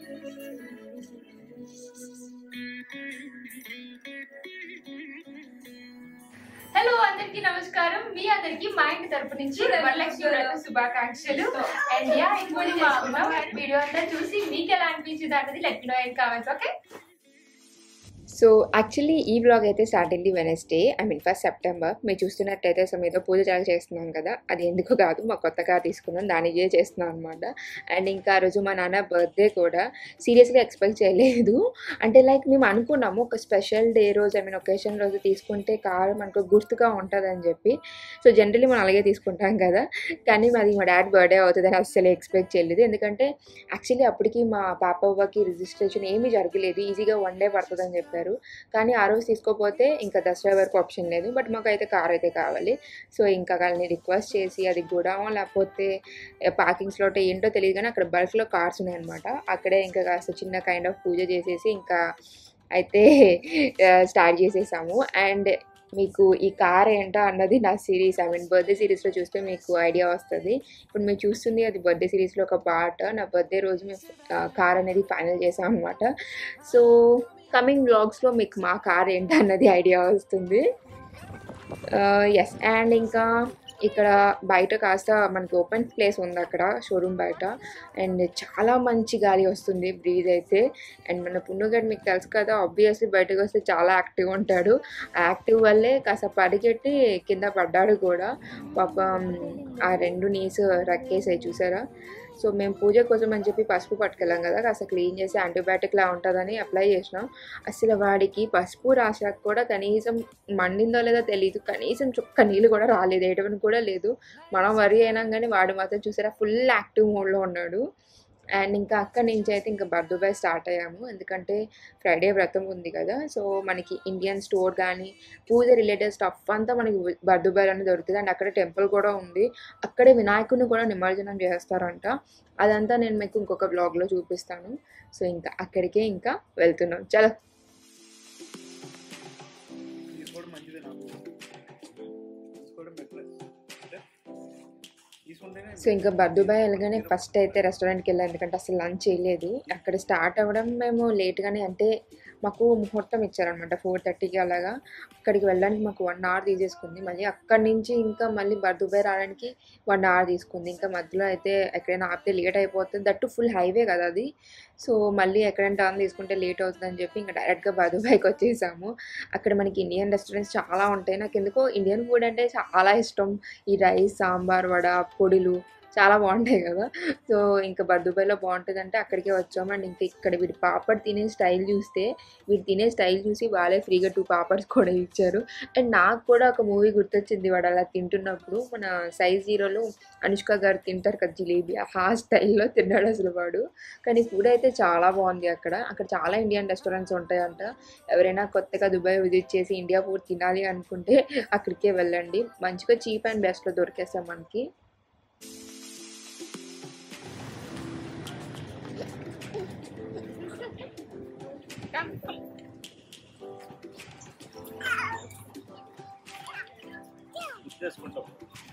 Hello అందరికి నమస్కారం మీ అందరికి మా ఇంటి తరపు నుంచి వరలక్ష్మి వ్రత శుభాకాంక్షలు అండ్ యా ఇప్పుడు చేసుకున్నాం వీడియో అంతా చూసి మీకు ఎలా అనిపించింది అన్నది let know in comments okay so actually ఈ బ్లాగ్ అయితే స్టార్ట్ అయింది Wednesday I mean first September మీరు చూస్తున్నట్టయితే సో ఏదో పూజ చాలా చేస్తున్నాం కదా అది ఎందుకు కాదు మా కొత్తగా తీసుకున్నాం దానికి చేస్తున్నాం అనమాట అండ్ ఇంకా ఆ రోజు మా నాన్న బర్త్డే కూడా సీరియస్గా ఎక్స్పెక్ట్ చేయలేదు అంటే లైక్ మేము అనుకున్నాము ఒక స్పెషల్ డే రోజు ఐ మీన్ ఒకేషన్ రోజు తీసుకుంటే కారు మనకు గుర్తుగా ఉంటుందని చెప్పి సో జనరలీ మనం అలాగే తీసుకుంటాం కదా కానీ మాది మా డాడ్ బర్త్డే అవుతుందని అస్సలు ఎక్స్పెక్ట్ చేయలేదు ఎందుకంటే యాక్చువల్లీ అప్పటికి మా పాపవ్వకి రిజిస్ట్రేషన్ ఏమీ జరగలేదు ఈజీగా వన్ డే పడుతుందని చెప్పారు కానీ ఆ రోజు తీసుకోపోతే ఇంకా దసరా వరకు ఆప్షన్ లేదు బట్ మాకు అయితే కార్ అయితే కావాలి సో ఇంకా వాళ్ళని రిక్వెస్ట్ చేసి అది గోడౌన్ లేకపోతే పార్కింగ్ స్లాట్ ఏంటో తెలియదు కానీ అక్కడ బల్క్లో కార్స్ ఉన్నాయన్నమాట అక్కడే ఇంకా కాస్త చిన్న కైండ్ ఆఫ్ పూజ చేసేసి ఇంకా అయితే స్టార్ట్ చేసేసాము అండ్ మీకు ఈ కార్ ఏంటో అన్నది నా సిరీస్ ఐ మీన్ బర్త్డే సిరీస్లో చూస్తే మీకు ఐడియా వస్తుంది ఇప్పుడు మీరు చూస్తుంది అది బర్త్డే సిరీస్లో ఒక పార్ట్ నా బర్త్డే రోజు మేము కార్ అనేది ఫైనల్ చేసాం అనమాట సో కమింగ్ బ్లాగ్స్లో మీకు మా కార్ ఏంటి అన్నది ఐడియా వస్తుంది ఎస్ అండ్ ఇంకా ఇక్కడ బయట కాస్త మనకి ఓపెన్ ప్లేస్ ఉంది అక్కడ షోరూమ్ బయట అండ్ చాలా మంచి గాలి వస్తుంది బ్రీజ్ అయితే అండ్ మన పున్నుగడ్ మీకు తెలుసు కదా ఆబ్వియస్లీ బయటకు వస్తే చాలా యాక్టివ్ ఉంటాడు ఆ యాక్టివ్ వల్లే కాస్త పరిగెట్టి కింద పడ్డాడు కూడా పాపం ఆ రెండు నీస్ రక్కేసాయి చూసారా సో మేము పూజ కోసం అని చెప్పి పసుపు పట్టుకెళ్ళాం కదా కాస్త క్లీన్ చేసి యాంటీబయాటిక్లా ఉంటుందని అప్లై చేసినాం అసలు వాడికి పసుపు రాసాక కూడా కనీసం మండిందో లేదో తెలియదు కనీసం చుక్క నీళ్ళు కూడా రాలేదు ఏటవని కూడా లేదు మనం వరి అయినా కానీ వాడు మాత్రం చూసారా ఫుల్ యాక్టివ్ మోడ్లో ఉన్నాడు అండ్ ఇంకా అక్కడి నుంచి అయితే ఇంకా బర్దుబాయ్ స్టార్ట్ అయ్యాము ఎందుకంటే ఫ్రైడే వ్రతం ఉంది కదా సో మనకి ఇండియన్ స్టోర్ కానీ పూజ రిలేటెడ్ స్టఫ్ అంతా మనకి బర్దుబాయ్లోనే దొరుకుతుంది అండ్ అక్కడ టెంపుల్ కూడా ఉంది అక్కడే వినాయకుడిని కూడా నిమజ్జనం చేస్తారంట అదంతా నేను మీకు ఇంకొక బ్లాగ్లో చూపిస్తాను సో ఇంకా అక్కడికే ఇంకా వెళ్తున్నాం చలో తీసుకోవడం మంచిదే నాకు తీసుకోవడం బెటర్ అంటే తీసుకుంటేనే సో ఇంకా బర్దుబాయ్ వెళ్ళగానే ఫస్ట్ అయితే రెస్టారెంట్కి వెళ్ళాం ఎందుకంటే అసలు లంచ్ చేయలేదు అక్కడ స్టార్ట్ అవ్వడం మేము లేట్గానే అంటే మాకు ముహూర్తం ఇచ్చారనమాట ఫోర్ థర్టీకి అలాగా అక్కడికి వెళ్ళడానికి మాకు వన్ అవర్ తీసేసుకుంది మళ్ళీ అక్కడి నుంచి ఇంకా మళ్ళీ బర్దుబాయ్ రావడానికి వన్ అవర్ తీసుకుంది ఇంకా మధ్యలో అయితే ఎక్కడైనా ఆపితే లేట్ అయిపోతుంది దట్టు ఫుల్ హైవే కదా అది సో మళ్ళీ ఎక్కడైనా టర్న్ తీసుకుంటే లేట్ అవుతుందని చెప్పి ఇంకా డైరెక్ట్గా బర్దుబాయ్కి వచ్చేసాము అక్కడ మనకి ఇండియన్ రెస్టారెంట్స్ చాలా ఉంటాయి నాకు ఎందుకో ఇండియన్ ఫుడ్ అంటే చాలా ఇష్టం ఈ రైస్ సాంబార్ వడ పొడులు చాలా బాగుంటాయి కదా సో ఇంకా బర్దుబాయ్లో బాగుంటుంది అంటే అక్కడికే వచ్చాము అండ్ ఇంకా ఇక్కడ వీడి పాపడ్ తినే స్టైల్ చూస్తే వీడు తినే స్టైల్ చూసి వాళ్ళే ఫ్రీగా టూ పాపడ్స్ కూడా ఇచ్చారు అండ్ నాకు కూడా ఒక మూవీ గుర్తొచ్చింది వాడు అలా తింటున్నప్పుడు మన సైజ్ జీరోలో అనుష్క గారు తింటారు కదా జిలేబీ ఆ స్టైల్లో తిన్నాడు అసలు వాడు కానీ ఫుడ్ అయితే చాలా బాగుంది అక్కడ అక్కడ చాలా ఇండియన్ రెస్టారెంట్స్ ఉంటాయంట ఎవరైనా కొత్తగా దుబాయ్ విజిట్ చేసి ఇండియా ఫుడ్ తినాలి అనుకుంటే అక్కడికే వెళ్ళండి మంచిగా చీప్ అండ్ బెస్ట్లో దొరికేస్తాం మనకి చేసుకుంటాం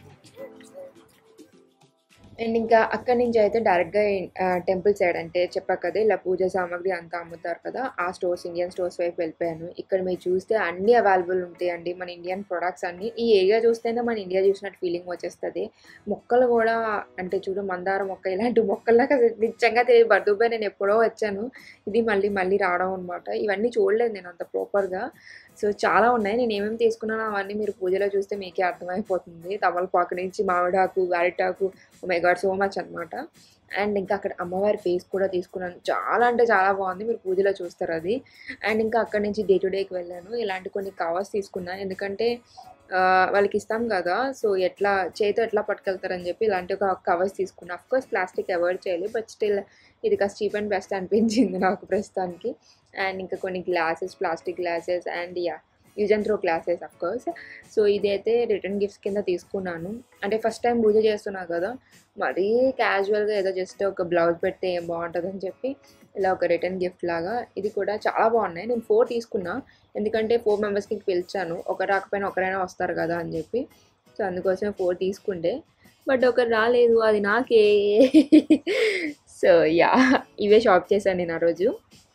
అండ్ ఇంకా అక్కడి నుంచి అయితే డైరెక్ట్గా టెంపుల్ సైడ్ అంటే చెప్పా కదా ఇలా పూజ సామాగ్రి అంతా అమ్ముతారు కదా ఆ స్టోర్స్ ఇండియన్ స్టోర్స్ వైపు వెళ్ళిపోయాను ఇక్కడ మీరు చూస్తే అన్ని అవైలబుల్ ఉంటాయండి మన ఇండియన్ ప్రొడక్ట్స్ అన్ని ఈ ఏరియా చూస్తేనే మన ఇండియా చూసినట్టు ఫీలింగ్ వచ్చేస్తుంది మొక్కలు కూడా అంటే చూడు మందార మొక్క ఇలాంటి మొక్కల్లాగా నిజంగా తెలియదు బర్దుబాయ్ నేను ఎప్పుడో వచ్చాను ఇది మళ్ళీ మళ్ళీ రావడం అనమాట ఇవన్నీ చూడలేదు నేను అంత ప్రాపర్గా సో చాలా ఉన్నాయి నేను ఏమేమి తీసుకున్నానో అవన్నీ మీరు పూజలో చూస్తే మీకే అర్థమైపోతుంది తమలపాకు నుంచి మామిడాకు అరిటాకు మై గాడ్ సో మచ్ అనమాట అండ్ ఇంకా అక్కడ అమ్మవారి ఫేస్ కూడా తీసుకున్నాను చాలా అంటే చాలా బాగుంది మీరు పూజలో చూస్తారు అది అండ్ ఇంకా అక్కడి నుంచి డే టు డేకి వెళ్ళాను ఇలాంటి కొన్ని కవర్స్ తీసుకున్నాను ఎందుకంటే ఆ, వాళ్ళకి ఇస్తాం కదా సో ఎట్లా చేతితో ఎట్లా పట్టుకెళ్తారని చెప్పి ఇలాంటి ఒక కవర్స్ తీసుకున్నా అఫ్ కోర్స్ ప్లాస్టిక్ అవాయిడ్ చేయాలి బట్ స్టిల్ ఇది కాస్త చీప్ అండ్ బెస్ట్ అనిపించింది నాకు ప్రస్తుతానికి అండ్ ఇంకా కొన్ని glasses plastic glasses and yeah use and throw glasses of course so ఇదైతే రిటర్న్ గిఫ్ట్స్ కింద తీసుకున్నాను అంటే ఫస్ట్ టైం పూజ చేస్తున్నా కదా మరీ క్యాజువల్గా ఏదో జస్ట్ ఒక బ్లౌజ్ పెడితే ఏం బాగుంటుందని చెప్పి ఇలా ఒక రిటర్న్ గిఫ్ట్ లాగా ఇది కూడా చాలా బాగున్నాయి నేను ఫోర్ తీసుకున్నా ఎందుకంటే ఫోర్ మెంబర్స్కి పిలిచాను ఒక రాకపోయినా ఒకరైనా వస్తారు కదా అని చెప్పి సో అందుకోసం ఫోర్ తీసుకుంటే బట్ ఒకరు రాలేదు అది నాకే సో యా ఇవే షాప్ చేశాను నేను ఆ రోజు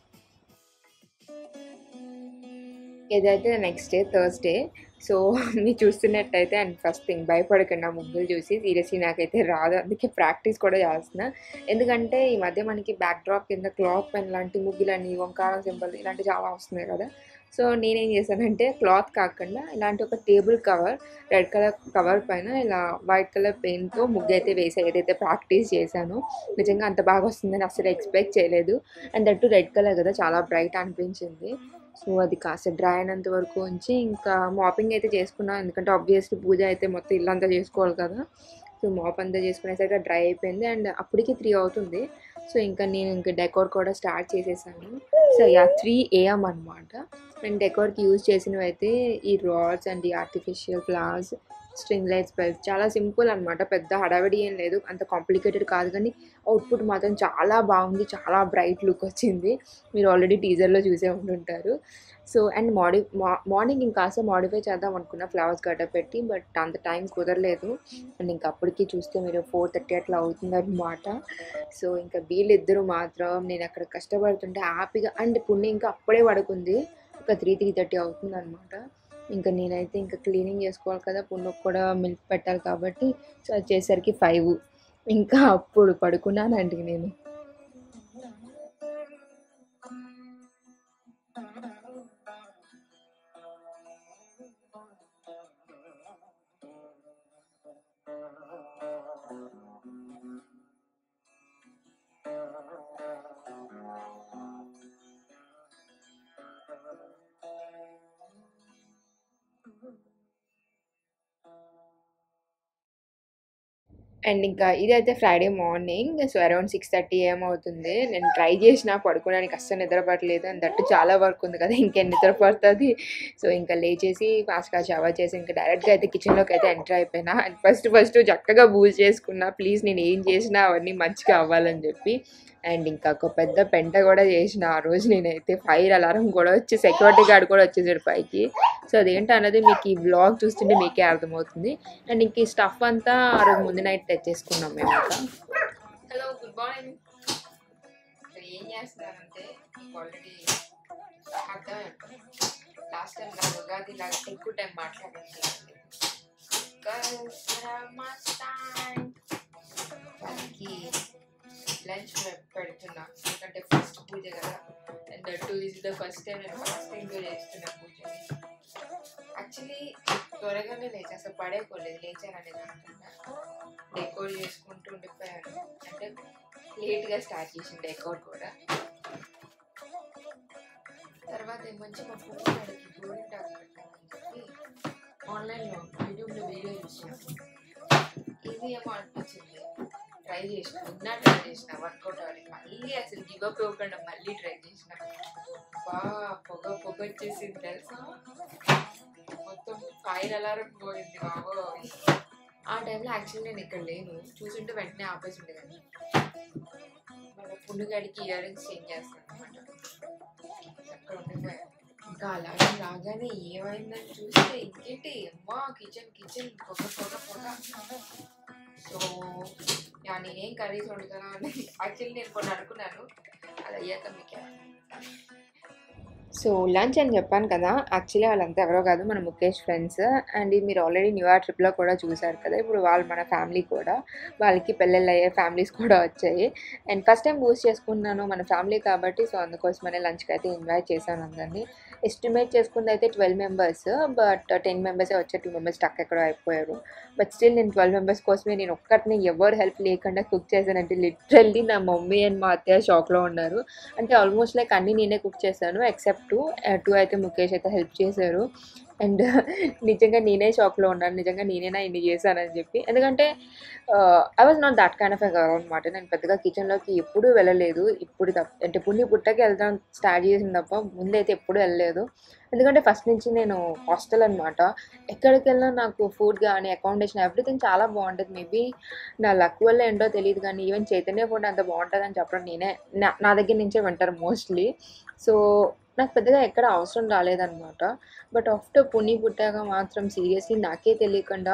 ఇదైతే నెక్స్ట్ డే థర్స్డే సో మీరు చూస్తున్నట్టయితే అండ్ ఫస్ట్ థింగ్ భయపడకండి ఆ ముగ్గులు చూసి సీరియస్లీ నాకైతే రాదు అందుకే ప్రాక్టీస్ కూడా చేస్తున్నా ఎందుకంటే ఈ మధ్య మనకి బ్యాక్ డ్రాప్ కింద క్లాత్ పెన్ లాంటి ముగ్గులని ఓంకారం సింబల్ ఇలాంటివి చాలా వస్తున్నాయి కదా సో నేనేం చేశానంటే క్లాత్ కాకుండా ఇలాంటి ఒక table cover red colour cover పైన ఇలా వైట్ కలర్ పెయింట్తో ముగ్గు అయితే వేసా ఏదైతే ప్రాక్టీస్ చేశానో నిజంగా అంత బాగా వస్తుందని అసలు ఎక్స్పెక్ట్ చేయలేదు అండ్ దట్టు రెడ్ కలర్ కదా చాలా బ్రైట్ అనిపించింది సో అది కాస్త డ్రై అయినంత వరకు ఉంచి ఇంకా మాపింగ్ అయితే చేసుకున్నాం ఎందుకంటే ఆబ్వియస్లీ పూజ అయితే మొత్తం ఇల్లంతా చేసుకోవాలి కదా సో మాప్ అంతా చేసుకునేసరికి డ్రై అయిపోయింది అండ్ అప్పటికి త్రీ అవుతుంది సో ఇంకా నేను ఇంకా డెకోర్ కూడా స్టార్ట్ చేసేసాను సో యా త్రీ ఏఎం అనమాట అండ్ డెకోర్కి యూజ్ చేసినవి అయితే ఈ రాడ్స్ అండ్ ఈ artificial flowers string lights bells చాలా సింపుల్ అనమాట పెద్ద హడావిడి ఏం లేదు అంత కాంప్లికేటెడ్ కాదు కానీ అవుట్పుట్ మాత్రం చాలా బాగుంది చాలా బ్రైట్ లుక్ వచ్చింది మీరు ఆల్రెడీ టీజర్లో చూసే ఉంటుంటారు సో అండ్ మాడి మార్నింగ్ ఇంకాస్త మాడిఫై చేద్దాం అనుకున్న ఫ్లవర్స్ గడ్డ పెట్టి బట్ అంత టైం కుదరలేదు అండ్ ఇంకా అప్పటికి చూస్తే మీరు ఫోర్ థర్టీ అట్లా అవుతుంది అనమాట సో ఇంకా వీళ్ళిద్దరూ మాత్రం నేను అక్కడ కష్టపడుతుంటే హ్యాపీగా అండ్ పుణ్య ఇంకా అప్పుడే పడుకుంది ఒక త్రీ త్రీ థర్టీ అవుతుంది అనమాట ఇంకా నేనైతే ఇంకా క్లీనింగ్ చేసుకోవాలి కదా పుణ్యకు కూడా మిల్క్ పెట్టాలి కాబట్టి సో అది చేసరికి ఫైవ్ ఇంకా అప్పుడు పడుకున్నానండి నేను అండ్ ఇంకా ఇదైతే Friday morning so around six thirty ఏమవుతుంది నేను ట్రై చేసిన పడుకోవడానికి అస్సలు నిద్ర పట్టలేదు అండ్ దట్టు చాలా వర్క్ ఉంది కదా ఇంకేం నిద్ర పడుతుంది సో ఇంకా లేచేసి ఫాస్ట్గా షవర్ చేసి ఇంకా డైరెక్ట్గా అయితే కిచెన్లోకి అయితే ఎంటర్ అయిపోయినా అండ్ ఫస్ట్ ఫస్ట్ చక్కగా బూజ్ చేసుకున్నా ప్లీజ్ నేను ఏం చేసినా అవన్నీ మంచిగా అవ్వాలని చెప్పి అండ్ ఇంకా ఒక పెద్ద పెంట కూడా చేసిన ఆ రోజు నేనైతే ఫైర్ అలారం కూడా వచ్చి సెక్యూరిటీ గార్డ్ కూడా వచ్చేసాడు పైకి సో అదేంటి అన్నది మీకు ఈ బ్లాగ్ చూస్తుంటే మీకే అర్థమవుతుంది అండ్ ఇంక ఈ స్టఫ్ అంతా ఆ రోజు ముందు నైట్ తెచ్చేసుకున్నాం మేము ఇంకా హలో గుడ్ మార్నింగ్ ఏం చేస్తున్నారంటే ఆల్రెడీ అర్థం లాస్ట్ టైం నా ఉగాది లాగా ఎక్కువ టైం మాట్లాడండి దానికి లంచ్ పెడుతున్నా ఎందుకంటే ఫస్ట్ పూజ కదా and too is the first time నేను ఫస్ట్ టైం చేస్తున్నా పూజని యాక్చువల్లీ త్వరగానే లేచి అసలు పడేకోలేదు లేచానని కాకుండా డెకోర్ చేసుకుంటూ ఉండిపోయాను అంటే లేట్గా స్టార్ట్ చేసిన డెకోర్ కూడా తర్వాత ఏమొచ్చి మా ఫోన్ వాడికి గోరింటాకు పెట్టామని చెప్పి ఆన్లైన్లో యూట్యూబ్లో వీడియో చూసాను ఇది ఏమో అనిపించింది ట్రై చేసిన ఉన్నా ట్రై చేసిన వర్కౌట్ అవ్వాలి మళ్ళీ అసలు గివ్ అప్ ఇవ్వకుండా మళ్ళీ ట్రై చేసిన బాగా పొగ పొగ వచ్చేసింది తెలుసా మొత్తం ఫైర్ అలారం పోయింది బాబో ఆ టైంలో యాక్చువల్లీ నేను ఇక్కడ లేను చూసుంటే వెంటనే ఆపేసి ఉండేదాన్ని మన పుండుగాడికి ఇయర్ రింగ్స్ చేంజ్ చేస్తాను అనమాట అక్కడ ఉండిపోయాను ఇంకా అలాగే రాగానే ఏమైందని చూస్తే ఇంకేంటి అమ్మా కిచెన్ కిచెన్ పొగ పొగ పొగ సో యా నేనేం కర్రీస్ వండుతానా అని యాక్చువల్లీ నేను కొన్ని అనుకున్నాను అది అయ్యాక మీకు సో లంచ్ అని చెప్పాను కదా యాక్చువల్లీ వాళ్ళంతా ఎవరో కాదు మన ముఖేష్ ఫ్రెండ్స్ అండ్ ఇది మీరు ఆల్రెడీ న్యూ ఇయర్ ట్రిప్లో కూడా చూసారు కదా ఇప్పుడు వాళ్ళు మన ఫ్యామిలీ కూడా వాళ్ళకి పెళ్ళిళ్ళు అయ్యే ఫ్యామిలీస్ కూడా వచ్చాయి అండ్ ఫస్ట్ టైం బూస్ట్ చేసుకున్నాను మన ఫ్యామిలీ కాబట్టి సో అందుకోసమనే లంచ్కి అయితే ఇన్వైట్ చేశాను అందరినీ ఎస్టిమేట్ చేసుకుంది అయితే ట్వెల్వ్ మెంబర్స్ బట్ టెన్ మెంబర్సే వచ్చే టూ మెంబర్స్ టక్ ఎక్కడో అయిపోయారు బట్ స్టిల్ నేను ట్వెల్వ్ మెంబర్స్ కోసమే నేను ఒక్కటిని ఎవరు హెల్ప్ లేకుండా కుక్ చేశానంటే లిటరల్లీ నా మమ్మీ అండ్ మా అత్తయ్య షాక్లో ఉన్నారు అంటే ఆల్మోస్ట్ లైక్ అన్నీ నేనే కుక్ చేశాను ఎక్సెప్ట్ టూ టూ అయితే ముఖేష్ అయితే హెల్ప్ చేశారు అండ్ నిజంగా నేనే షాక్లో ఉన్నాను నిజంగా నేనేనా ఇన్ని చేశానని చెప్పి ఎందుకంటే I was not that kind of a girl అనమాట నేను పెద్దగా కిచెన్లోకి ఎప్పుడూ వెళ్ళలేదు ఇప్పుడు తప్ప అంటే పుణ్య పుట్టకి వెళ్తాం స్టార్ట్ చేసిన తప్ప ముందైతే ఎప్పుడూ వెళ్ళలేదు ఎందుకంటే ఫస్ట్ నుంచి నేను హాస్టల్ అనమాట ఎక్కడికి వెళ్ళినా నాకు ఫుడ్ కానీ అకామిడేషన్ ఎవ్రీథింగ్ చాలా బాగుంటుంది మేబీ నా లక్ వల్ల ఏంటో తెలియదు కానీ ఈవెన్ చైతన్య ఫుడ్ అంత బాగుంటుంది అని చెప్పడం నేనే నా నా దగ్గర నుంచే వింటారు మోస్ట్లీ సో నాకు పెద్దగా ఎక్కడ అవసరం రాలేదన్నమాట బట్ ఆఫ్టర్ పుణ్య పుట్టాక మాత్రం సీరియస్లీ నాకే తెలియకుండా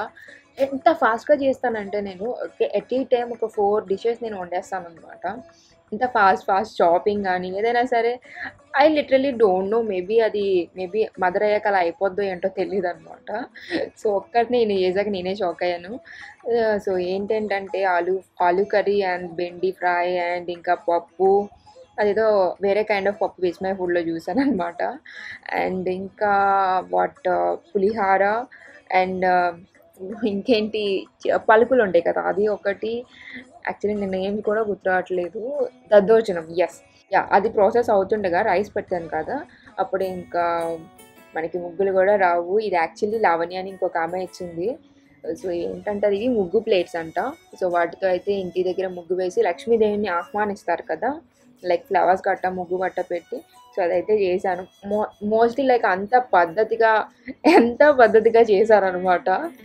ఎంత ఫాస్ట్గా చేస్తానంటే నేను ఎట్ ఈ టైం ఒక ఫోర్ డిషెస్ నేను వండేస్తాను అనమాట ఇంత ఫాస్ట్ ఫాస్ట్ షాపింగ్ కానీ ఏదైనా సరే I literally don't know maybe అది మేబీ మదర్ అయ్యాక అలా అయిపోద్దో ఏంటో తెలియదు అనమాట సో ఒక్కటి నేను చేసాక నేనే షాక్ అయ్యాను సో ఏంటంటే aloo aloo curry and bhindi fry and ఇంకా పప్పు అదేదో వేరే కైండ్ ఆఫ్ పప్పు విస్మయ ఫుడ్లో చూసాను అనమాట అండ్ ఇంకా వాట్ పులిహార అండ్ ఇంకేంటి చ- పలుకులు ఉంటాయి కదా అది ఒకటి యాక్చువల్లీ నేను ఏం కూడా గుర్తురావట్లేదు దద్దోజనం ఎస్ యా అది ప్రాసెస్ అవుతుండగా రైస్ పెట్టాను కదా అప్పుడు ఇంకా మనకి ముగ్గులు కూడా రావు ఇది యాక్చువల్లీ లావణ్య అని ఇంకొక ఆమె ఇచ్చింది సో ఏంటంటే అది ముగ్గు ప్లేట్స్ అంట సో వాటితో అయితే ఇంటి దగ్గర ముగ్గు వేసి లక్ష్మీదేవిని ఆహ్వానిస్తారు కదా లైక్ ఫ్లవర్స్ గట్ట ముగ్గు గట్ట పెట్టి సో అదైతే చేశాను మో మోస్ట్లీ లైక్ అంత పద్ధతిగా ఎంత పద్ధతిగా చేశారనమాట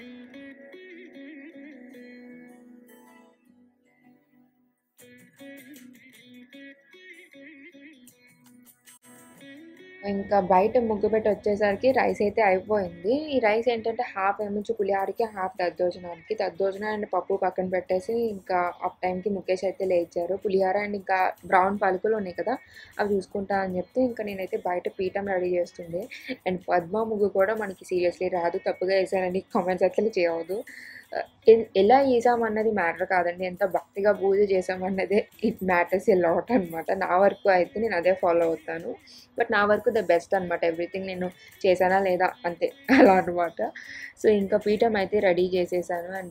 ఇంకా బయట ముగ్గు పెట్టి వచ్చేసరికి రైస్ అయితే అయిపోయింది ఈ రైస్ ఏంటంటే హాఫ్ ఏమొచ్చి పులిహారకి హాఫ్ దద్దోజనానికి దద్దోజనం అండ్ పప్పు పక్కన పెట్టేసి ఇంకా ఆఫ్ టైంకి ముఖేష్ అయితే లేచారు పులిహార అండ్ ఇంకా బ్రౌన్ పలుకులు ఉన్నాయి కదా అవి చూసుకుంటా అని చెప్తే ఇంకా నేనైతే బయట పీఠం రెడీ చేస్తుండే అండ్ పద్మ ముగ్గు కూడా మనకి సీరియస్లీ రాదు తప్పుగా వేసానని కామెంట్స్ అట్లా చేయవద్దు ఎ- ఎలా చేసామన్నది మ్యాటర్ కాదండి ఎంత భక్తిగా పూజ చేసామన్నదే ఇట్ మ్యాటర్స్ ఎ లాట్ అనమాట నా వరకు అయితే నేను అదే ఫాలో అవుతాను బట్ నా వరకు ద బెస్ట్ అనమాట ఎవ్రీథింగ్ నేను చేశానా లేదా అంతే అలా అనమాట సో ఇంకా పీఠం అయితే రెడీ చేసేసాను అండ్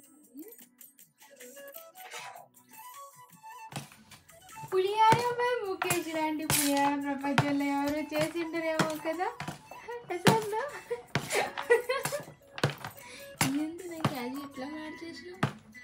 పులిహార బై ముఖేష్ లాంటి పులిహార ప్రపంచంలో ఎవరు చేసి ఉంటారేమో కదా అసలు ఎందుకు నాకు అది ఎట్లా మార్చేసినావు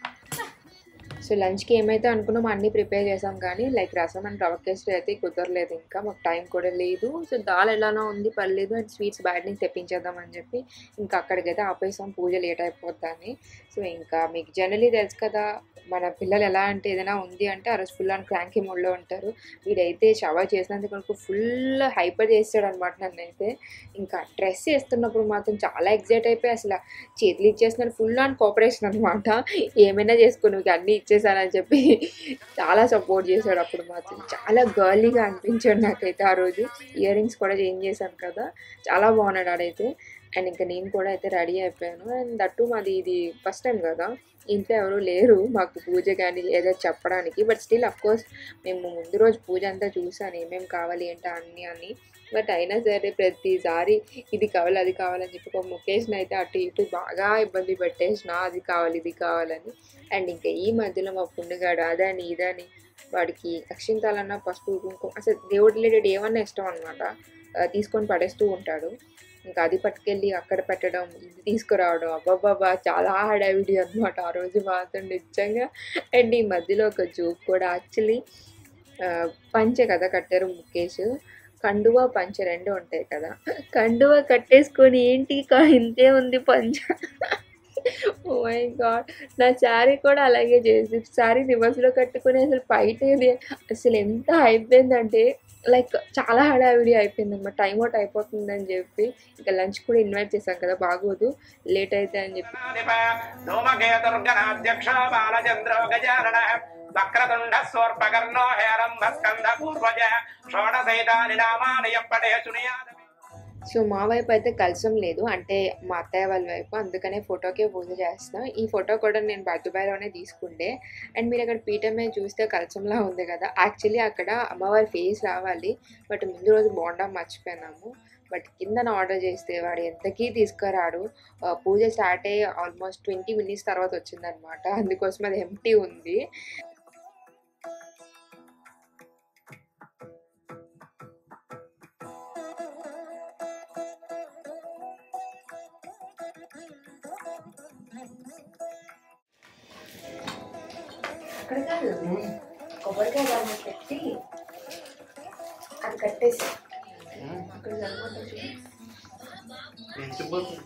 సో లంచ్కి ఏమైతే అనుకున్నామో అన్నీ ప్రిపేర్ చేసాం కానీ లైక్ రసం అండ్ రవ కేసరి అయితే కుదరలేదు ఇంకా మాకు టైం కూడా లేదు సో దాల్ ఎలానో ఉంది పర్లేదు అండ్ స్వీట్స్ బయట నుంచి తెప్పించేద్దాం అని చెప్పి ఇంకా అక్కడికైతే ఆపేసాం పూజ లేట్ అయిపోద్దని సో ఇంకా మీకు జనరలీ తెలుసు కదా మన పిల్లలు ఎలా అంటే ఏదైనా ఉంది అంటే ఆ రోజు ఫుల్ అండ్ క్రాంకీ మూడ్లో ఉంటారు వీడైతే షవర్ చేసినందుకు మనకు ఫుల్ హైపర్ చేస్తాడు అనమాట నన్నైతే ఇంకా డ్రెస్ వేస్తున్నప్పుడు మాత్రం చాలా ఎగ్జైట్ అయిపోయి అసలు చేతులు ఇచ్చేస్తున్నాడు ఫుల్ అండ్ కోఆపరేషన్ అనమాట ఏమైనా చేసుకో నువ్వు అన్నీ ఇచ్చేసానని చెప్పి చాలా సపోర్ట్ చేశాడు అప్పుడు మాత్రం చాలా గర్లీగా అనిపించాడు నాకైతే ఆ రోజు ఇయర్ రింగ్స్ కూడా చేంజ్ చేశాను కదా చాలా బాగున్నాడు ఆడైతే అండ్ ఇంకా నేను కూడా అయితే రెడీ అయిపోయాను అండ్ దట్టు మాది ఇది ఫస్ట్ టైం కదా ఇంట్లో ఎవరు లేరు మాకు పూజ కానీ ఏదో చెప్పడానికి బట్ స్టిల్ కోర్స్ మేము ముందు రోజు పూజ అంతా చూసాను ఏమేమి కావాలి ఏంటో అన్నీ అని బట్ అయినా సరే ప్రతిసారి ఇది కావాలి అది కావాలని చెప్పి ఒక ముఖేష్ని అయితే అటు ఇటు బాగా ఇబ్బంది పెట్టేసిన అది కావాలి ఇది కావాలని అండ్ ఇంకా ఈ మధ్యలో మా పుండుగాడు అదని ఇదని వాడికి అక్షింతాలన్నా పసుపు కుంకుమ అసలు దేవుడి రిలేటెడ్ ఏమన్నా ఇష్టం అనమాట తీసుకొని పడేస్తూ ఉంటాడు ఇంకా అది పట్టుకెళ్ళి అక్కడ పెట్టడం ఇది తీసుకురావడం అబ్బాబాబా చాలా హడావిడి అనమాట ఆ రోజు మాత్రం నిజంగా అండ్ ఈ మధ్యలో ఒక జోక్ కూడా యాక్చువల్లీ పంచె కదా కట్టారు ముఖేష్ కండువా పంచ రెండు ఉంటాయి కదా కండువా కట్టేసుకొని ఏంటి కా- ఇంతే ఉంది పంచ ఓ మై గాడ్ నా శారీ కూడా అలాగే చేసి శారీ రివర్స్లో కట్టుకుని అసలు బయట అసలు ఎంత అయిపోయిందంటే లైక్ చాలా హడావిడి అయిపోయింది అనమాట టైం అవుట్ అయిపోతుందని చెప్పి ఇంకా లంచ్ కూడా ఇన్వైట్ చేశాం కదా బాగోదు లేట్ అయితే అని చెప్పి ధూమకేతుర్గణాధ్యక్ష బాలచంద్రో గజానన వక్రతుండ సోర్పకర్ణో హేరంభ స్కంద పూర్వజ షోడశైతాని నామాని ఎప్పటే సునియాద సో మా వైపు అయితే కలసం లేదు అంటే మా అత్తయ్య వాళ్ళ వైపు అందుకనే ఫోటోకే పూజ చేస్తున్నాం ఈ ఫోటో కూడా నేను దుబాయ్లోనే తీసుకుండే అండ్ మీరు అక్కడ పీఠం మీద చూస్తే కలసంలా ఉంది కదా యాక్చువల్లీ అక్కడ అమ్మవారి ఫేస్ రావాలి బట్ ముందు రోజు బోండా మర్చిపోయినాము బట్ కిందన ఆర్డర్ చేస్తే వాడు ఎంతకీ తీసుకురాడు ఆ, పూజ స్టార్ట్ అయ్యి ఆల్మోస్ట్ ట్వంటీ మినిట్స్ తర్వాత వచ్చిందనమాట అందుకోసం అది ఎంటీ ఉంది అక్కడ కాదు కొబ్బరికాయ దాన్ని పెట్టి అది కట్టేసి అక్కడ సరిపోతుంది చూడు.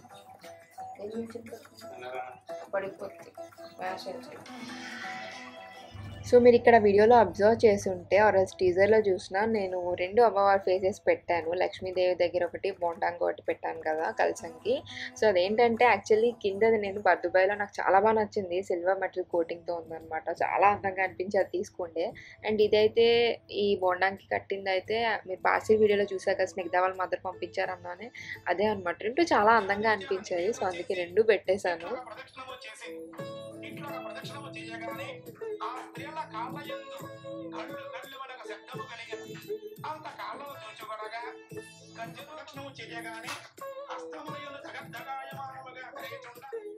ఏం చెప్పు? పడిపోతుంది మ్యాష్ అయితే సో మీరు ఇక్కడ వీడియోలో అబ్జర్వ్ చేసి ఉంటే ఆర్ టీజర్లో చూసినా నేను రెండు అమ్మవారి ఫేసెస్ పెట్టాను లక్ష్మీదేవి దగ్గర ఒకటి బోండాంగ్ ఒకటి పెట్టాను కదా కలసంకి సో అదేంటంటే యాక్చువల్లీ కిందది నేను బర్దుబాయిలో నాకు చాలా బాగా నచ్చింది సిల్వర్ మెటల్ కోటింగ్తో ఉందన్నమాట చాలా అందంగా అనిపించి అది తీసుకోండి అండ్ ఇదైతే ఈ బోండాంకి కట్టింది అయితే మీరు పాసి వీడియోలో చూసాక స్నిగ్ధ వాళ్ళ మదర్ పంపించారన్నానే అదే అనమాట రెండు చాలా అందంగా అనిపించాయి సో అందుకే రెండు పెట్టేశాను ప్రదక్షిణము చేసి ఇంట్లో ఒక ప్రదక్షిణము చేయగానే ఆ స్త్రీల కాళ్ళ యందు కళ్ళు కళ్ళు వడక శబ్దము కలిగను అంత కాళ్ళను చూచుకొనగా గంజ ప్రదక్షిణము చేయగానే హస్తములను జగద్దగాయమానముగా ధరించుండ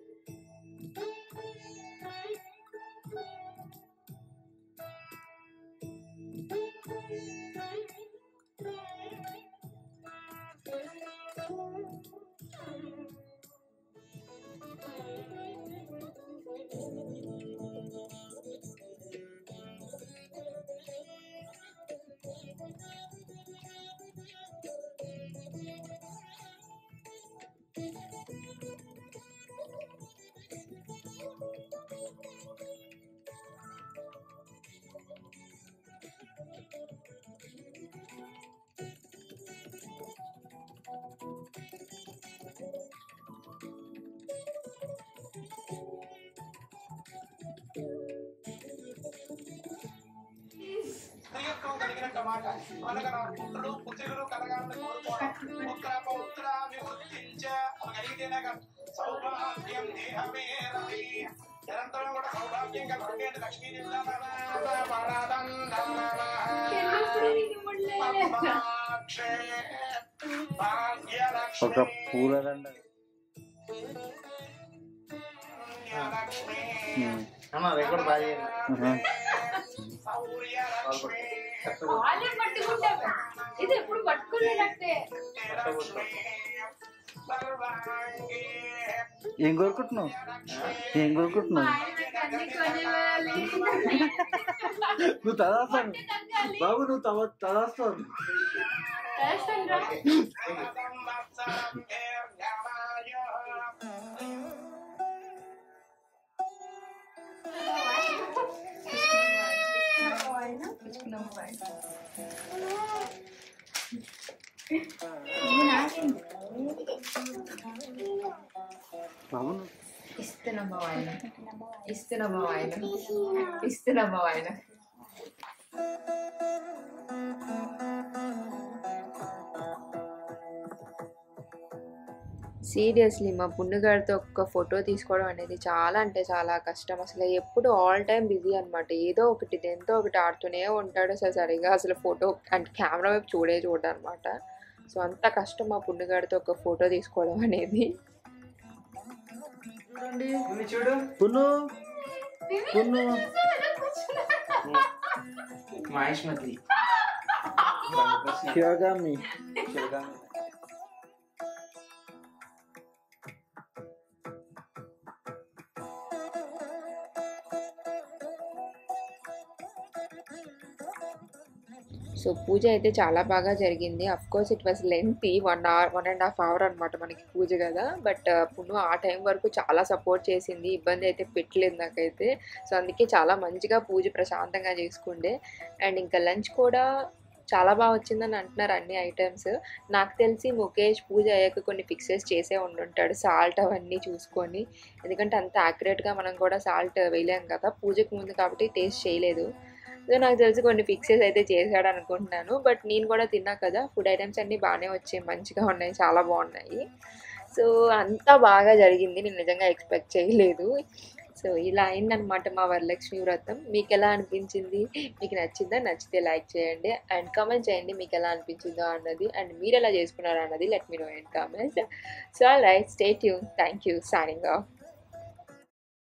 స్త్రీత్వం కలిగినట్టు మాట అనగా నా పుత్రుడు పుత్రికలు కలగాలని కోరుకోవడం పుత్ర పౌత్రాభివృద్ధించ అవి కలిగితేనే కదా సౌభాగ్యం దేహమే రవి నిరంతరం కూడా సౌభాగ్యం కలగండి అంటే లక్ష్మీదేవి ఒక పూలదండ అమ్మ రికార్డ్ బాగా చేయండి. వాళ్ళే పట్టుకుంటారు ఇది ఎప్పుడు పట్టుకోలేదంటే ఏం కోరుకుంటున్నావు ఏం మా కోరుకుంటున్నావు ఆయనకి అన్ని కొనివ్వాలి నువ్వు తదాస్తాను అంటే తగ్గాలి. బాబు నువ్వు తవ తదాస్తావు చేస్తాను రా. బాబు నువ్వు ఇస్తున్నామా ఆయన ఇస్తున్నామా ఆయన ఇస్తున్నామా ఆయన సీరియస్లీ మా పుణ్యగారితో ఒక్క ఫోటో తీసుకోవడం అనేది చాలా అంటే చాలా కష్టం అసలు ఎప్పుడు ఆల్ టైం బిజీ అనమాట ఏదో ఒకటి దేంతో ఒకటి ఆడుతూనే ఉంటాడు అసలు సరిగా అసలు ఫోటో అంటే కెమెరా వైపు చూడే చూడడం అనమాట సో అంత కష్టం మా పుణ్యగారితో ఒక ఫోటో తీసుకోవడం అనేది చూడండి ముందు చూడు పున్ను పున్ను మహేష్మతి శివగామి సో పూజ అయితే చాలా బాగా జరిగింది of course it was lengthy one hour one and half hour అనమాట మనకి పూజ కదా బట్ పును ఆ టైం వరకు చాలా సపోర్ట్ చేసింది ఇబ్బంది అయితే పెట్టలేదు నాకైతే సో అందుకే చాలా మంచిగా పూజ ప్రశాంతంగా చేసుకుండే అండ్ ఇంకా లంచ్ కూడా చాలా బాగా వచ్చిందని అంటున్నారు అన్ని ఐటమ్స్ నాకు తెలిసి ముఖేష్ పూజ అయ్యాక కొన్ని ఫిక్సెస్ చేసే ఉండుంటాడు సాల్ట్ అవన్నీ చూసుకొని ఎందుకంటే అంత యాక్యురేట్గా మనం కూడా సాల్ట్ వేయలేం కదా పూజకు ముందు కాబట్టి టేస్ట్ చేయలేదు సో నాకు తెలిసి కొన్ని ఫిక్సెస్ అయితే చేశాడు అనుకుంటున్నాను బట్ నేను కూడా తిన్నా కదా ఫుడ్ ఐటమ్స్ అన్నీ బాగానే వచ్చాయి మంచిగా ఉన్నాయి చాలా బాగున్నాయి సో అంతా బాగా జరిగింది నేను నిజంగా ఎక్స్పెక్ట్ చేయలేదు సో ఇలా అయిందనమాట మా వరలక్ష్మి వ్రతం మీకు ఎలా అనిపించింది మీకు నచ్చిందా నచ్చితే లైక్ చేయండి అండ్ కామెంట్ చేయండి మీకు ఎలా అనిపించిందో అన్నది అండ్ మీరు ఎలా చేసుకున్నారో అన్నది let me know in comments so right stay tune thank you signing of